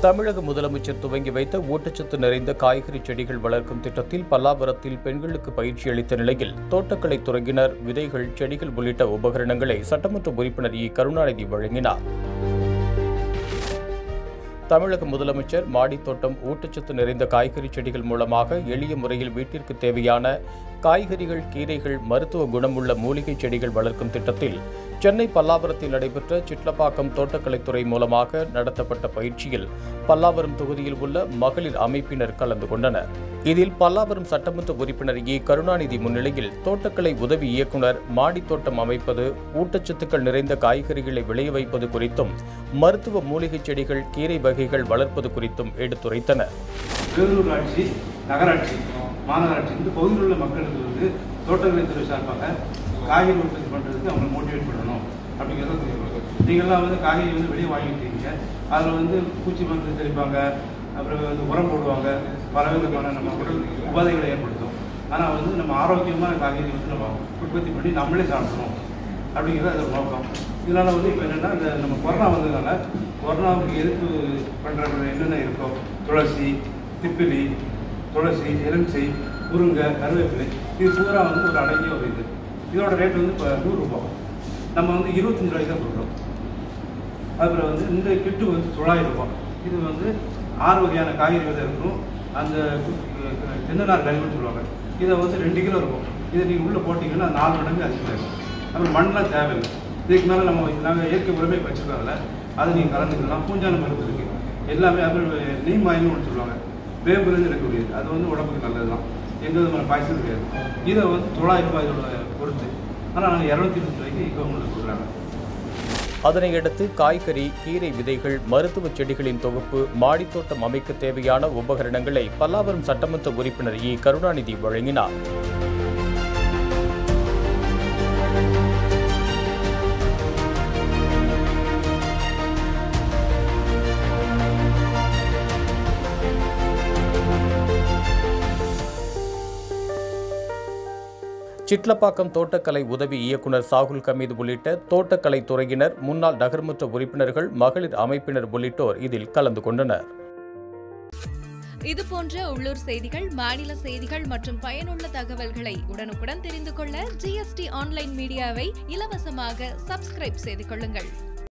தமிழக முதலமைச்சர் துவங்கி வைத்த ஊட்டச்சத்து நிறைந்த காய்கறி செடிகள் வளர்க்கும் திட்டத்தில் பல்லாவரத்தில் பெண்களுக்கு பயிற்சி அளித்த நிலையில் தோட்டக்கலை துறையினர் விதைகள் செடிகள் உள்ளிட்ட உபகரணங்களை சட்டமன்ற உறுப்பினர் இ கருணாநிதி வழங்கினார் தமிழக முதலமைச்சர் மாடித்தோட்டம் ஊட்டச்சத்து நிறைந்த காய்கறி செடிகள் மூலமாக எளிய முறையில் வீட்டிற்கு தேவையான காய்கறிகள் கீரைகள் மருத்துவ குணமுள்ள மூலிகை செடிகள் வளர்க்கும் திட்டத்தில் சென்னை பல்லாவரத்தில் நடைபெற்ற சிட்லப்பாக்கம் தோட்டக்கலைத்துறை மூலமாக நடத்தப்பட்ட பயிற்சியில் பல்லாவரம் தொகுதியில் உள்ள மகளிர் அமைப்பினர் கலந்து கொண்டனர் இதில் பல்லாவரம் சட்டமன்ற உறுப்பினர் இ கருணாநிதி முன்னிலையில் தோட்டக்கலை உதவி இயக்குனர் மாடித்தோட்டம் அமைப்பது ஊட்டச்சத்துக்கள் நிறைந்த காய்கறிகளை விளைய வைப்பது குறித்தும் மருத்துவ மூலிகை செடிகள் கீரை வகைகள் வளர்ப்பது குறித்தும் எடுத்துரைத்தனர் வேலூர் ஆட்சி நகராட்சி மாநகராட்சி இந்த பகுதியில் உள்ள மக்களுக்கு வந்து தோட்டக்கலைத்துறை சார்பாக காய்கறி உற்பத்தி பண்ணுறதுக்கு அவங்களை மோட்டிவேட் பண்ணணும் அப்படிங்கிறத சொல்லியிருக்காங்க நீங்கள்லாம் வந்து காய்கறி வந்து வெளியே வாங்கிட்டீங்க அதில் வந்து பூச்சி மருந்து தெளிப்பாங்க அப்புறம் வந்து உரம் போடுவாங்க பல விதமான நம்ம உடல் உபாதைகளை ஏற்படுத்தும் ஆனால் வந்து நம்ம ஆரோக்கியமான காய்கறி வந்து நம்ம உற்பத்தி பண்ணி நம்மளே சாப்பிடணும் அப்படிங்கிறது அதோட நோக்கம் இதனால் வந்து இப்போ என்னென்னா இந்த நம்ம கொரோனா வந்ததுனால கொரோனாவுக்கு எதிர்ப்பு பண்ணுற என்னென்ன இருக்கோ துளசி திப்பிலி துளசி எலுமிச்சை முருங்கை கருவேப்பிலை இது பூரா வந்து ஒரு அடங்கிய ஒரு இது இதோட ரேட் வந்து இப்போ நூறுரூபா நம்ம வந்து இருபத்தஞ்சு ரூபாய்க்கு தான் கொடுக்குறோம் அப்புறம் வந்து இந்த கிட்டு வந்து தொள்ளாயிரம் ரூபாய் இது வந்து ஆறு வகையான காய்கறி விதை இருக்கும் அந்த தென்னநார் கழிவுன்னு சொல்லுவாங்க இதை வந்து ரெண்டு கிலோ இருக்கும் இதை நீங்கள் உள்ளே போட்டிங்கன்னா நாலு மடங்கு அதிகமாக இருக்கும் அப்புறம் மண்ணெலாம் தேவையில்லை இதுக்கு மேலே நம்ம நாங்கள் இயற்கை உரமே வச்சுருக்கோம்ல அதை நீங்கள் கலந்துக்கலாம் பூஞ்சான மருந்து இருக்குது எல்லாமே அப்புறம் நீம் ஆயில்னு ஒன்று சொல்லுவாங்க வேம்புலேருந்து இருக்கக்கூடியது அது வந்து உடம்புக்கு நல்லது தான் எந்த விதமான பாய்ச்சல் கிடையாது இதை வந்து தொள்ளாயிரம் ரூபாய் இதோட பொறுத்து ஆனால் நாங்கள் இரநூத்தி இருபது ரூபாய்க்கு இப்போ உங்களுக்கு கொடுக்குறாங்க அதனையடுத்து காய்கறி கீரை விதைகள் மருத்துவ செடிகளின் தொகுப்பு மாடித்தோட்டம் அமைக்க தேவையான உபகரணங்களை பல்லாவரம் சட்டமன்ற உறுப்பினர் இ கருணாநிதி வழங்கினார் சிட்லப்பாக்கம் தோட்டக்கலை உதவி இயக்குனர் சாகுல் கமீது உள்ளிட்ட தோட்டக்கலை துறையினர் முன்னாள் நகர்மன்ற உறுப்பினர்கள் மகளிர் அமைப்பினர் உள்ளிட்டோர் இதில் கலந்து கொண்டனர் இது போன்ற உள்ளூர் செய்திகள் மாநில செய்திகள் மற்றும் பயனுள்ள தகவல்களை உடனுக்குடன் தெரிந்து கொள்ள ஜிஎஸ்டி ஆன்லைன் மீடியாவை இலவசமாக சப்ஸ்கிரைப் செய்து கொள்ளுங்கள்